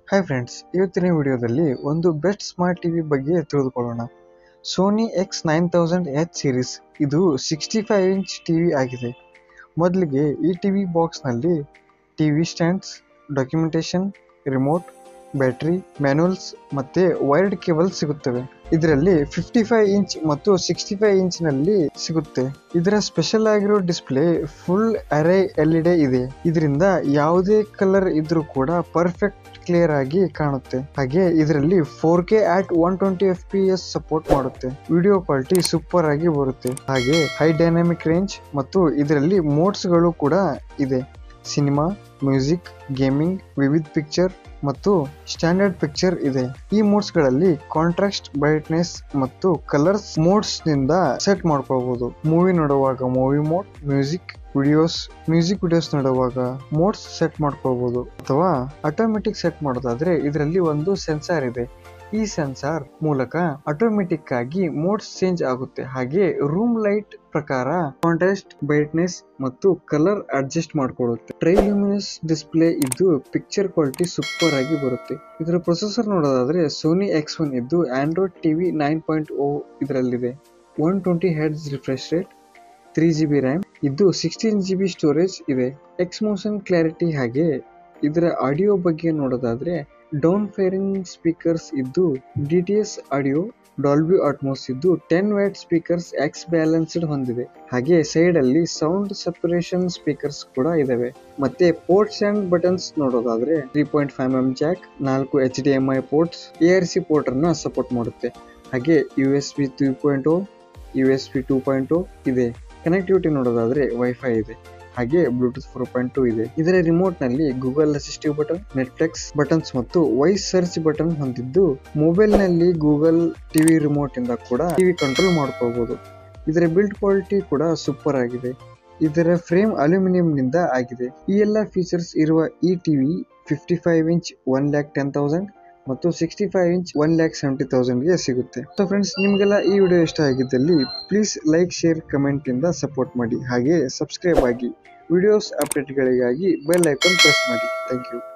hi friends ಇವತ್ತಿನ ವಿಡಿಯೋದಲ್ಲಿ ಒಂದು ಬೆಸ್ಟ್ ಸ್ಮಾರ್ಟ್ ಟಿವಿ ಬಗ್ಗೆ ತಿಳಿದುಕೊಳ್ಳೋಣ Sony X nine thousand H series ಇದು ಸಿಕ್ಸ್ಟಿ ಫೈವ್ ಇಂಚ್ ಟಿವಿ ಆಗಿದೆ ಮೊದಲಿಗೆ ಈ ಟಿವಿ ಬಾಕ್ಸ್ನಲ್ಲಿ TV stands documentation remote battery manuals ಮತ್ತೆ ವೈರ್ಡ್ ಕೇಬಲ್ ಸಿಗುತ್ತವೆ ಇದರಲ್ಲಿ ಫಿಫ್ಟಿ ಫೈವ್ ಇಂಚ್ ಮತ್ತು ಸಿಕ್ಸ್ಟಿ ಫೈವ್ ಇಂಚ್ ನಲ್ಲಿ ಸಿಗುತ್ತೆ ಇದರ ಸ್ಪೆಷಲ್ ಆಗಿರೋ display full array L E D ಇದೆ ಇದರಿಂದ ಯಾವುದೇ ಕಲರ್ ಇದ್ರೂ ಕೂಡ ಪರ್ಫೆಕ್ಟ್ ಕ್ಲಿಯರ್ ಆಗಿ ಕಾಣುತ್ತೆ ಹಾಗೆ ಇದರಲ್ಲಿ four K at one twenty F P S support ಮಾಡುತ್ತೆ ವಿಡಿಯೋ ಕ್ವಾಲಿಟಿ ಸೂಪರ್ ಆಗಿ ಬರುತ್ತೆ ಹಾಗೆ ಹೈ ಡೈನಾಮಿಕ್ ರೇಂಜ್ ಮತ್ತು ಇದರಲ್ಲಿ ಮೋಡ್ಸ್ ಗಳು ಕೂಡ ಇದೆ ಸಿನಿಮಾ ಮ್ಯೂಸಿಕ್ ಗೇಮಿಂಗ್ ವಿವಿಧ ಪಿಕ್ಚರ್ ಮತ್ತು ಸ್ಟ್ಯಾಂಡರ್ಡ್ ಪಿಕ್ಚರ್ ಇದೆ ಈ ಮೋಡ್ಸ್ ಗಳಲ್ಲಿ ಕಾಂಟ್ರಾಸ್ಟ್ ಬ್ರೈಟ್ನೆಸ್ ಮತ್ತು ಕಲರ್ಸ್ ಮೋಡ್ಸ್ ನಿಂದ ಸೆಟ್ ಮಾಡ್ಕೋಬಹುದು ಮೂವಿ ನೋಡುವಾಗ movie mode music videos music videos ನೋಡುವಾಗ ಮೋಡ್ಸ್ ಸೆಟ್ ಮಾಡ್ಕೋಬಹುದು ಅಥವಾ ಆಟೋಮೆಟಿಕ್ ಸೆಟ್ ಮಾಡೋದಾದ್ರೆ ಇದರಲ್ಲಿ ಒಂದು ಸೆನ್ಸಾರ್ ಇದೆ ಈ ಸೆನ್ಸಾರ್ ಮೂಲಕ ಆಟೋಮೆಟಿಕ್ ಆಗಿ ಮೋಡ್ಸ್ ಚೇಂಜ್ ಆಗುತ್ತೆ ಹಾಗೆ ರೂಮ್ ಲೈಟ್ ಪ್ರಕಾರ ಕಾಂಟ್ರಾಸ್ಟ್ ಬ್ರೈಟ್ನೆಸ್ ಮತ್ತು ಕಲರ್ ಅಡ್ಜಸ್ಟ್ ಮಾಡ್ಕೊಳ್ಳುತ್ತೆ ಟ್ರೈಲ್ಯೂಮಿನಸ್ ಡಿಸ್ಪ್ಲೇ ಇದ್ದು ಪಿಕ್ಚರ್ ಕ್ವಾಲಿಟಿ ಸೂಪರ್ ಆಗಿ ಬರುತ್ತೆ ಇದರ ಪ್ರೊಸೆಸರ್ ನೋಡೋದಾದ್ರೆ ಸೋನಿ ಎಕ್ಸ್ ಒನ್ ಇದ್ದು Android TV nine point O ಇದರಲ್ಲಿದೆ one twenty hertz refresh rate three G B RAM ಇದ್ದು ಸಿಕ್ಸ್ಟೀನ್ ಜಿ ಬಿ ಸ್ಟೋರೇಜ್ ಇದೆ ಎಕ್ಸ್ ಮೋಷನ್ ಕ್ಲಾರಿಟಿ ಹಾಗೆ ಇದರ ಆಡಿಯೋ ಬಗ್ಗೆ ನೋಡೋದಾದ್ರೆ ಡೌನ್ ಫೇರಿಂಗ್ ಸ್ಪೀಕರ್ಸ್ ಇದ್ದು D T S audio Dolby Atmos ಇದ್ದು ten watt speakers X balanced ಹೊಂದಿದೆ ಹಾಗೆ ಸೈಡ್ ಅಲ್ಲಿ ಸೌಂಡ್ ಸಪರೇಷನ್ ಸ್ಪೀಕರ್ಸ್ ಕೂಡ ಇದಾವೆ ಮತ್ತೆ ಪೋರ್ಟ್ಸ್ ಅಂಡ್ ಬಟನ್ಸ್ ನೋಡೋದಾದ್ರೆ three point five M jack ನಾಲ್ಕು H D M I ports A R C port ಅನ್ನ ಸಪೋರ್ಟ್ ಮಾಡುತ್ತೆ ಹಾಗೆ U S B three point O U S B two point O ಇದೆ connectivity ನೋಡೋದಾದ್ರೆ wifi ಇದೆ ಹಾಗೆ Bluetooth four point two ಇದೆ ಇದರ ರಿಮೋಟ್ ನಲ್ಲಿ Google assistive button Netflix buttons ಮತ್ತು ವಾಯ್ಸ್ ಸರ್ಚ್ ಬಟನ್ ಹೊಂದಿದ್ದು ಮೊಬೈಲ್ ನಲ್ಲಿ ಗೂಗಲ್ ಟಿವಿ ರಿಮೋಟ್ ಇಂದ ಕೂಡ ಟಿವಿ ಕಂಟ್ರೋಲ್ ಮಾಡ್ಕೋಬಹುದು ಇದರ ಬಿಲ್ಡ್ ಕ್ವಾಲಿಟಿ ಕೂಡ ಸೂಪರ್ ಆಗಿದೆ ಇದರ ಫ್ರೇಮ್ ಅಲ್ಯೂಮಿನಿಯಂ ನಿಂದ ಆಗಿದೆ ಈ ಎಲ್ಲ ಫೀಚರ್ಸ್ ಇರುವ ಈ TV fifty five inch one lakh ten thousand ಮತ್ತು sixty five inch one lakh seventy ತೌಸಂಡ್ಗೆ ಸಿಗುತ್ತೆ ಸೊ ಫ್ರೆಂಡ್ಸ್ ನಿಮಗೆಲ್ಲ ಈ ವಿಡಿಯೋ ಇಷ್ಟ ಆಗಿದ್ದಲ್ಲಿ ಪ್ಲೀಸ್ ಲೈಕ್ ಶೇರ್ ಕಮೆಂಟ್ ಇಂದ ಸಪೋರ್ಟ್ ಮಾಡಿ ಹಾಗೆ ಸಬ್ಸ್ಕ್ರೈಬ್ ಆಗಿ ವಿಡಿಯೋಸ್ ಅಪ್ಡೇಟ್ಗಳಿಗಾಗಿ ಬೆಲ್ ಐಕಾನ್ ಪ್ರೆಸ್ ಮಾಡಿ ಥ್ಯಾಂಕ್ ಯು